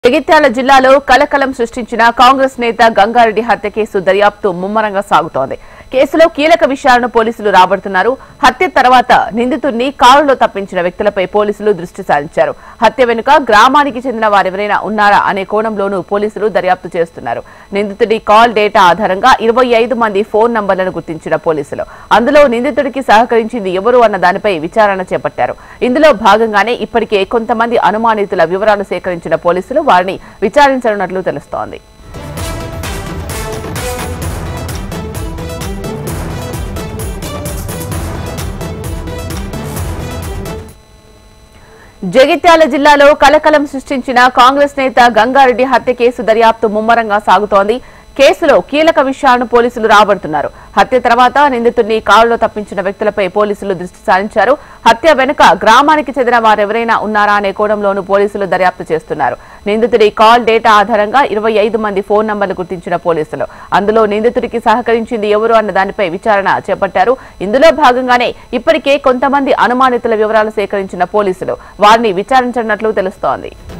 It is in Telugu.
జగిత్యాల జిల్లాలో కలకలం సృష్టించిన కాంగ్రెస్ నేత గంగారెడ్డి హత్య కేసు దర్యాప్తు ముమ్మరంగా సాగుతోంది కేసులో కీలక విషయాలను పోలీసులు రాబడుతున్నారు హత్య తర్వాత నిందితుడిని కారులో తప్పించిన వ్యక్తులపై పోలీసులు దృష్టి సారించారు హత్య వెనుక గ్రామానికి చెందిన వారెవరైనా ఉన్నారా అనే కోణంలోనూ పోలీసులు దర్యాప్తు చేస్తున్నారు నిందితుడి కాల్ డేటా ఆధారంగా ఇరవై ఐదు మంది ఫోన్ నంబర్లను గుర్తించిన పోలీసులు అందులో నిందితుడికి సహకరించింది ఎవరు అన్న దానిపై విచారణ చేపట్టారు ఇందులో భాగంగానే ఇప్పటికే కొంతమంది అనుమానితుల వివరాలు సేకరించిన పోలీసులు వారిని విచారించనున్నట్లు తెలుస్తోంది జగిత్యాల జిల్లాలో కలకలం సృష్టించిన కాంగ్రెస్ నేత గంగారెడ్డి హత్య కేసు దర్యాప్తు ముమ్మరంగా సాగుతోంది కేసులో కీలక విషయాలను పోలీసులు రాబడుతున్నారు హత్య తర్వాత నిందితుడిని కారులో తప్పించిన వ్యక్తులపై పోలీసులు దృష్టి సారించారు హత్య వెనుక గ్రామానికి చెందిన వారెవరైనా ఉన్నారా అనే కోణంలోనూ పోలీసులు దర్యాప్తు చేస్తున్నారు నిందితుడి కాల్ డేటా ఆధారంగా ఇరవై ఐదు మంది ఫోన్ నంబర్లు గుర్తించిన పోలీసులు అందులో నిందితుడికి సహకరించింది ఎవరు అన్న దానిపై విచారణ చేపట్టారు ఇందులో భాగంగానే ఇప్పటికే కొంతమంది అనుమానితుల వివరాలు సేకరించిన పోలీసులు వారిని విచారించనున్నట్లు తెలుస్తోంది